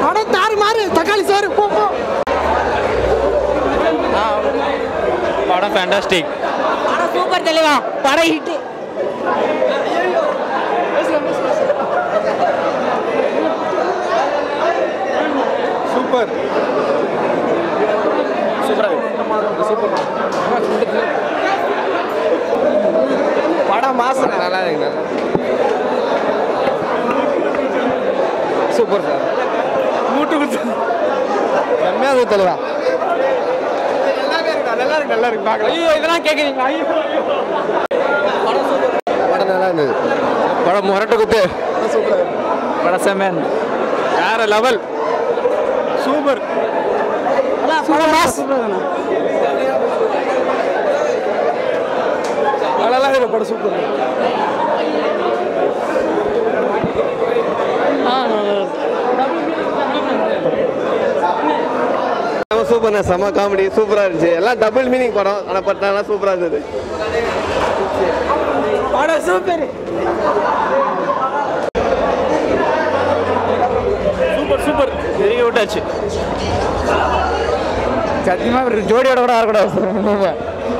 படம் தாறு மாறு தக்காளி சோறு போ போ படம் ஃபேண்டாஸ்டிக் படம் சூப்பர் தெளிவா படம் ஹிட் சூப்பர் படம் மாசம் நல்லா இருக்குண்ணா சூப்பர் சார் மூட்டு குத்து செம்மையாக இருக்கு தலைவா நல்லா இருக்கு நல்லா இருக்கு பார்க்கலாம் ஐயோ இதெல்லாம் கேட்குறீங்க ஐயோ படம் நல்லா இருந்தது படம் முரட்டு குத்து சூப்பர் படம் செம்மன் வேற லெவல் சூப்பர் படம் மாஸ் நல்லா இருக்கு படம் சூப்பர் சூப்பர்ண்ணா செம காமெடி சூப்பராக இருந்துச்சு எல்லாம் டபுள் மீனிங் படம் ஆனால் பட் நல்லா சூப்பராக இருந்தது படம் சூப்பர் சூப்பர் சூப்பர் தெரிய விட்டாச்சு சத்தியமா ஒரு ஜோடியோட கூட இருக்கக்கூடாது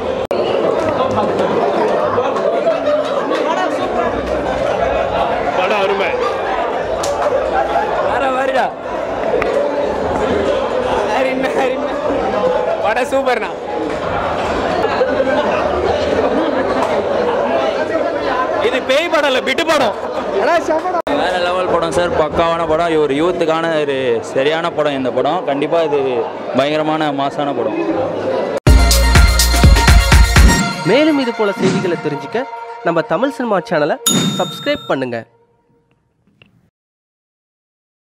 படம் அருமை வேற வேறடா படம் சூப்பர்ண்ணா இது பேய் படம் இல்ல பிட்டு படம் வேற லெவல் படம் சார் பக்காவான படம் இது ஒரு யூத்துக்கான ஒரு சரியான படம் இந்த படம் கண்டிப்பாக இது பயங்கரமான மாசான படம் மேலும் இது போல செய்திகளை தெரிஞ்சுக்க நம்ம தமிழ் சினிமா சேனலை சப்ஸ்கிரைப் பண்ணுங்க